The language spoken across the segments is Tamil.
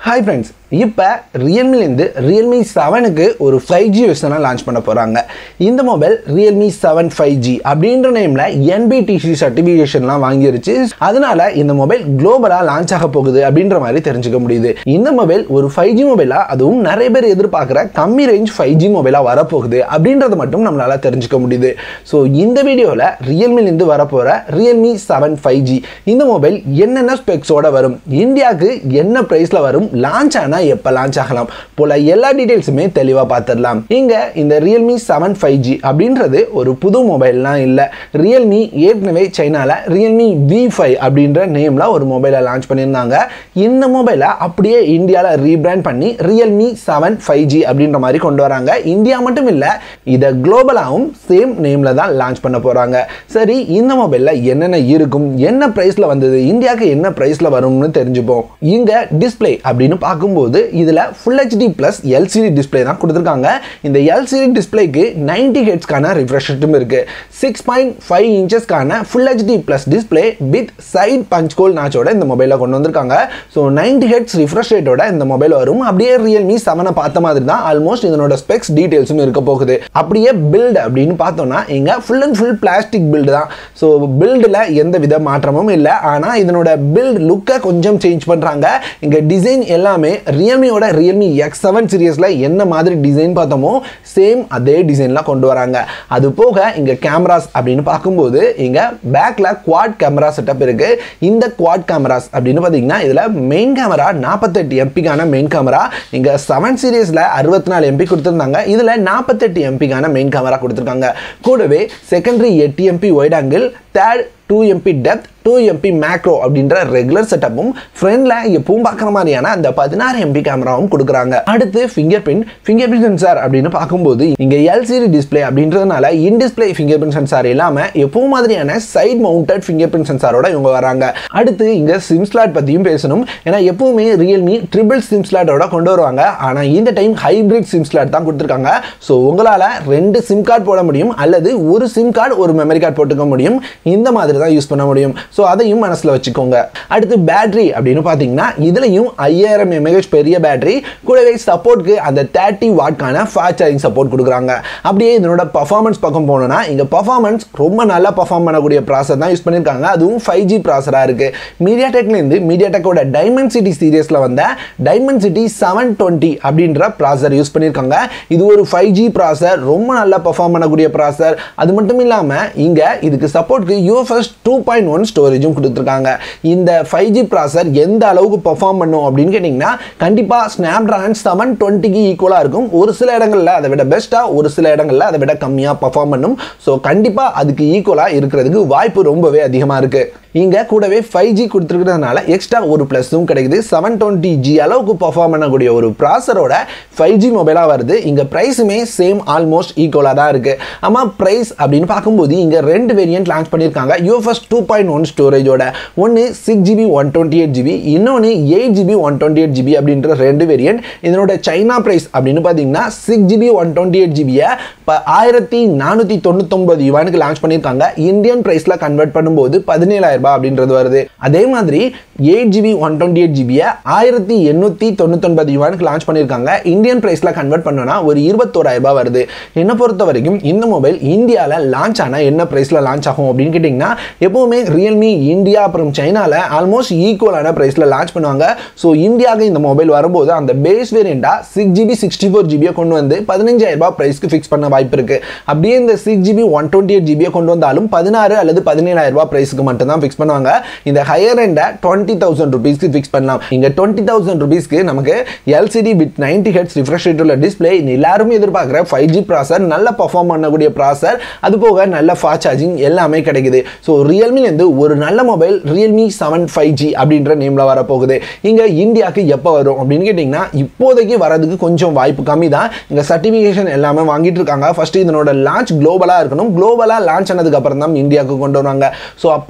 ஹாய் ஃப்ரெண்ட்ஸ் இப்போ ரியல்மிலேருந்து ரியல்மி செவனுக்கு ஒரு ஃபைவ் ஜி வெர்ஷனை லான்ச் பண்ண போகிறாங்க இந்த mobile Realme seven five G அப்படின்ற நேமில் என்பிடிசி சர்டிஃபிகேஷன்லாம் வாங்கிருச்சு அதனால இந்த மொபைல் குளோபலாக லான்ச் ஆக போகுது அப்படின்ற மாதிரி தெரிஞ்சுக்க முடியுது இந்த மொபைல் ஒரு ஃபைவ் ஜி மொபைலாக அதுவும் நிறைய பேர் எதிர்பார்க்குற கம்மி ரேஞ்ச் ஃபைவ் ஜி மொபைலாக வரப்போகுது அப்படின்றத மட்டும் நம்மளால் தெரிஞ்சுக்க முடியுது ஸோ இந்த வீடியோவில் ரியல்மிலேருந்து வரப்போகிற ரியல்மி செவன் ஃபைவ் ஜி இந்த மொபைல் என்னென்ன ஸ்பெக்ஸோட வரும் இந்தியாவுக்கு என்ன ப்ரைஸில் வரும் லான்ச் ஆனால் எப்போ லான்ச் ஆகலாம் போல எல்லா டீட்டெயில்ஸுமே தெளிவாக பார்த்துடலாம் இங்கே இந்த ரியல்மி செவன் ஃபைவ் ஜி அப்படின்றது ஒரு புது மொபைல்லாம் இல்லை ரியல்மி ஏற்கனவே சைனாவில் ரியல்மி வி ஃபைவ் அப்படின்ற நேமில் ஒரு மொபைலை லான்ச் பண்ணியிருந்தாங்க இந்த மொபைலை அப்படியே இந்தியாவில் ரீபிராண்ட் பண்ணி ரியல்மி செவன் ஃபைவ் ஜி அப்படின்ற மாதிரி கொண்டு வராங்க இந்தியா மட்டும் இல்லை இதை குளோபலாகவும் சேம் நேமில் தான் லான்ச் பண்ண போகிறாங்க சரி இந்த மொபைலில் என்னென்ன இருக்கும் என்ன ப்ரைஸில் வந்தது இந்தியாவுக்கு என்ன ப்ரைஸில் வரும்னு தெரிஞ்சுப்போம் இங்கே டிஸ்பிளே அப்படின்னு பார்க்கும்போது இதில் full HD plus LCD display தான் கொடுத்துருக்காங்க இந்த எல்சிடி டிஸ்பிளேக்கு நைன்டி ஹெட்ஸ்க்கான ரிஃப்ரெஷட்டும் இருக்குது சிக்ஸ் பாயிண்ட் ஃபைவ் இன்ச்சஸ்க்கான full HD plus display with side punch hole நாச்சோட இந்த மொபைலில் கொண்டு வந்திருக்காங்க ஸோ நைன்டி ஹெட்ஸ் ரிஃப்ரெஷ் ரேட்டோட இந்த மொபைல் வரும் அப்படியே ரியல்மி செவனை பார்த்த மாதிரி தான் ஆல்மோஸ்ட் இதனோட ஸ்பெக்ஸ் டீட்டெயில்ஸும் இருக்க போகுது அப்படியே பில்ட் அப்படின்னு பார்த்தோம்னா இங்கே full and full plastic build தான் ஸோ பில்டில் எந்த வித மாற்றமும் இல்லை ஆனால் இதனோட பில்ட் லுக்கை கொஞ்சம் சேஞ்ச் பண்ணுறாங்க இங்கே டிசைன் எல்லாமே ரியல்மியோட ரியல்மி எக்ஸ் செவன் சீரியஸில் என்ன மாதிரி டிசைன் பார்த்தோமோ சேம் அதே டிசைன்லாம் கொண்டு வராங்க அது போக இங்கே கேமராஸ் அப்படின்னு பார்க்கும்போது இங்கே பேக்கில் குவாட் கேமரா செட்டப் இருக்குது இந்த குவாட் கேமராஸ் அப்படின்னு பார்த்தீங்கன்னா இதில் மெயின் கேமரா நாற்பத்தெட்டு எம்பிக்கான மெயின் கேமரா இங்கே செவன் சீரியஸில் அறுபத்தி நாலு எம்பி கொடுத்துருந்தாங்க இதில் நாற்பத்தெட்டு எம்பிக்கான மெயின் கேமரா கொடுத்துருக்காங்க கூடவே செகண்டரி எட்டு MP wide angle third two MP depth two MP macro அப்படின்ற ரெகுலர் செட்டப்பும் ஃப்ரண்டில் எப்பவும் பார்க்குற மாதிரியான அந்த பதினாறு எம்பி கேமராவும் கொடுக்குறாங்க அடுத்து fingerprint fingerprint sensor அப்படின்னு பார்க்கும்போது இங்கே எல்சிடி டிஸ்பிளே அப்படின்றதுனால in display fingerprint sensor இல்லாமல் எப்பவும் மாதிரியான சைட் மவுண்டட் ஃபிங்கர் பிரிண்ட் சென்சாரோட இவங்க வராங்க அடுத்து இங்கே சிம் ஸ்லாட் பற்றியும் பேசணும் ஏன்னா எப்பவுமே ரியல்மி ட்ரிபிள் சிம் ஸ்லாட்டோட கொண்டு வருவாங்க ஆனால் இந்த டைம் ஹைபிரிட் சிம் ஸ்லாட் தான் கொடுத்துருக்காங்க ஸோ உங்களால் ரெண்டு சிம் கார்டு போட முடியும் அல்லது ஒரு சிம் கார்டு ஒரு மெமரி கார்டு போட்டுக்க முடியும் இந்த மாதிரி தான் யூஸ் பண்ண முடியும் ஸோ அதையும் மனசில் வச்சுக்கோங்க அடுத்து பேட்டரி அப்படின்னு பார்த்தீங்கன்னா இதுலையும் ஐயாயிரம் எம்ஏஹெச் பெரிய பேட்டரி கூடவே சப்போர்ட்க்கு அந்த தேர்ட்டி வாட்கான ஃபாஸ்ட் சார்ஜிங் சப்போர்ட் கொடுக்குறாங்க அப்படியே இதனோட பர்ஃபார்மன்ஸ் பக்கம் போனோம்னா இங்கே பர்ஃபார்மன்ஸ் ரொம்ப நல்லா பர்ஃபார்ம் பண்ணக்கூடிய ப்ராசர் தான் யூஸ் பண்ணியிருக்காங்க அதுவும் ஃபைவ் ஜி ப்ராசராக இருக்குது மீடியா டெக்லேருந்து மீடியா டெக்கோட டைமண்ட் சிட்டி சீரியஸில் வந்த டைமண்ட் சிட்டி செவன் டுவெண்ட்டி அப்படின்ற ப்ராசர் யூஸ் பண்ணியிருக்காங்க இது ஒரு ஃபைவ் ஜி ப்ராசர் ரொம்ப நல்லா பர்ஃபார்ம் பண்ணக்கூடிய ப்ராசர் அது மட்டும் இல்லாமல் இங்கே இதுக்கு சப்போர்ட்க்கு யூஎஃப்எஸ் டூ பாயிண்ட் ஒன் ஸ்டோரேஜும் கொடுத்துருக்காங்க இந்த ஃபைவ் ஜி ப்ராசர் எந்த அளவுக்கு பெர்ஃபார்ம் பண்ணும் அப்படின்னு கேட்டிங்கன்னா கண்டிப்பாக ஸ்னாப் ட்ராகன் செவன் டுவெண்ட்டிக்கு ஈக்குவலாக இருக்கும் ஒரு சில இடங்களில் அதை விட பெஸ்ட்டாக ஒரு சில இடங்களில் அதை விட கம்மியாக பெர்ஃபார்ம் பண்ணும் ஸோ கண்டிப்பாக அதுக்கு ஈக்குவலாக இருக்கிறதுக்கு வாய்ப்பு ரொம்பவே அதிகமாக இருக்குது இங்கே கூடவே ஃபைவ் ஜி கொடுத்துருக்கிறதுனால எக்ஸ்ட்ரா ஒரு ப்ளஸும் கிடைக்குது செவன் டுவெண்ட்டி ஜி அளவுக்கு பர்ஃபார்ம் பண்ணக்கூடிய ஒரு ப்ராசரோட ஃபைவ் ஜி மொபைலாக வருது இங்கே ப்ரைஸுமே சேம் ஆல்மோஸ்ட் ஈக்குவலாக தான் இருக்குது ஆமாம் ப்ரைஸ் அப்படின்னு பார்க்கும்போது இங்கே ரெண்டு வேரியன்ட் லான்ச் பண்ணியிருக்காங்க யூஎஃப்எஸ் டூ பாயிண்ட் ஒன் ஸ்டோரேஜோட ஒன்று six GB one twenty eight GB இன்னொன்று eight GB one twenty eight GB அப்படின்ற ரெண்டு வேரியன்ட் இதனோட சைனா ப்ரைஸ் அப்படின்னு பார்த்தீங்கன்னா six GB one twenty eight ஜிபியை இப்போ ஆயிரத்தி நானூற்றி தொண்ணூத்தொம்பது யுவானுக்கு லான்ச் பண்ணியிருக்காங்க இந்தியன் ப்ரைஸில் கன்வெர்ட் பண்ணும்போது பதினேழாயிரம் ரூபாய் அப்படின்றது வருது அதே மாதிரி eight GB one twenty eight ஜிபியை ஆயிரத்தி எண்ணூற்றி தொண்ணூத்தொன்பது யுவானுக்கு லான்ச் பண்ணியிருக்காங்க இந்தியன் ப்ரைஸில் கன்வெர்ட் பண்ணோன்னா ஒரு இருபத்தோராயிரம் ரூபாய் வருது என்னை பொறுத்த வரைக்கும் இந்த மொபைல் இந்தியாவில் லான்ச் ஆனால் என்ன ப்ரைஸில் லான்ச் ஆகும் அப்படின்னு கேட்டிங்கன்னா எப்போவுமே ரியல்மி இந்தியா அப்புறம் சைனாவில் ஆல்மோஸ்ட் ஈக்குவலான ப்ரைஸில் லான்ச் பண்ணுவாங்க ஸோ இந்தியாவுக்கு இந்த மொபைல் வரும்போது அந்த பேஸ் வேரியண்ட்டாக சிக்ஸ் ஜிபி சிக்ஸ்டி ஃபோர் ஜிபியை கொண்டு வந்து பதினஞ்சாயிரம் ரூபாய் ப்ரைஸ்க்கு ஃபிக்ஸ் பண்ண வாய்ப்பு இருக்குது அப்படியே இந்த six GB one twenty eight ஜிபியை கொண்டு வந்தாலும் பதினாறு அல்லது பதினேழாயிரம் ரூபாய் ப்ரைஸ்க்கு மட்டும் தான் ஃபிக்ஸ் பண்ணுவாங்க இந்த ஹையர் எண்டை டுவெண்ட்டி தௌசண்ட் ருபீஸ்க்கு ஃபிக்ஸ் பண்ணலாம் இங்கே டுவெண்ட்டி தௌசண்ட் ருபீஸ்க்கு நமக்கு LCD with ninety hertz refresh rate உள்ள டிஸ்பிளே எல்லாரும் எதிர்பார்க்குற ஃபைவ் ஜி ப்ராசர் நல்ல பர்ஃபார்ம் பண்ணக்கூடிய ப்ராசர் அது போக நல்ல ஃபாஸ்ட் சார்ஜிங் எல்லாமே கிடைக்குது ஸோ ரியல்மிலேருந்து ஒரு நல்ல mobile Realme seven five G அப்படின்ற நேமில் வரப்போகுது இங்கே இந்தியாவுக்கு எப்போ வரும் அப்படின்னு கேட்டிங்கன்னா இப்போதைக்கு வரதுக்கு கொஞ்சம் வாய்ப்பு கம்மி தான் இங்கே சர்டிஃபிகேஷன் எல்லாமே வாங்கிட்டு இருக்காங்க ஃபர்ஸ்ட் இதனோட லான்ச் குளோபலாக இருக்கணும் குளோபலாக லான்ச் ஆனதுக்கு அப்புறம் தான் இந்தியாவுக்கு கொண்டு வருவாங்க ஸோ அப்படி பார்க்கும்போது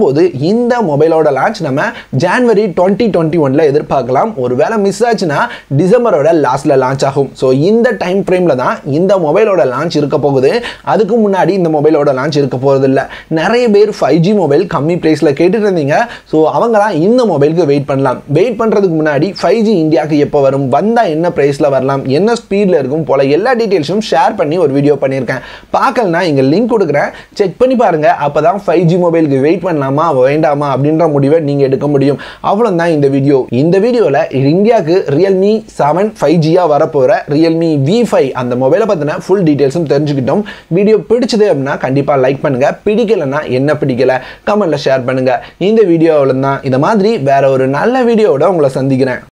போது இந்த மொபைலோட லான்ச் நம்ம ஜான்வரி டுவெண்ட்டி டுவெண்ட்டி ஒன்ல எதிர்பார்க்கலாம் ஒருவேளை மிஸ் ஆச்சுன்னா டிசம்பரோட லாஸ்ட்ல லான்ச் ஆகும் ஸோ இந்த டைம் ஃப்ரேம்ல தான் இந்த மொபைலோட லான்ச் இருக்க போகுது அதுக்கு முன்னாடி இந்த மொபைலோட லான்ச் இருக்க போகிறது இல்லை நிறைய பேர் ஃபைவ் ஜி மொபைல் கம்மி ப்ரைஸில் கேட்டுட்டு இருந்தீங்க ஸோ அவங்களாம் இந்த மொபைலுக்கு வெயிட் பண்ணலாம் வெயிட் பண்ணுறதுக்கு முன்னாடி ஃபைவ் ஜி இந்தியாவுக்கு எப்போ வரும் வந்தால் என்ன ப்ரைஸில் வரலாம் என்ன ஸ்பீடில் இருக்கும் போல எல்லா டீட்டெயில்ஸும் ஷேர் பண்ணி ஒரு வீடியோ பண்ணியிருக்கேன் பார்க்கலனா இங்கே லிங்க் கொடுக்குறேன் செக் பண்ணி பாருங்கள் அப்போ தான் ஃபைவ் ஜி மொபைலுக்கு வெயிட் பண்ணலாமா வேண்டாமா அப்படின்ற முடிவை நீங்கள் எடுக்க முடியும் அவ்வளோதான் இந்த வீடியோ இந்த வீடியோவில் இந்தியாவுக்கு ரியல்மி செவன் ஃபைவ் ஜியாக வரப்போகிற ரியல்மி வி ஃபைவ் அந்த மொபைலை பற்றின ஃபுல் டீட்டெயில்ஸும் தெரிஞ்சுக்கிட்டோம் வீடியோ பிடிச்சது அப்படின்னா கண்டிப்பாக லைக் பண்ணுங்கள் பிடிக்கலைன்னா என்ன பிடிக்கல கமெண்ட்டில் ஷேர் பண்ணுங்கள் இந்த வீடியோவில் தான் இந்த மாதிரி வேற ஒரு நல்ல வீடியோவோட உங்களை சந்திக்கிறேன்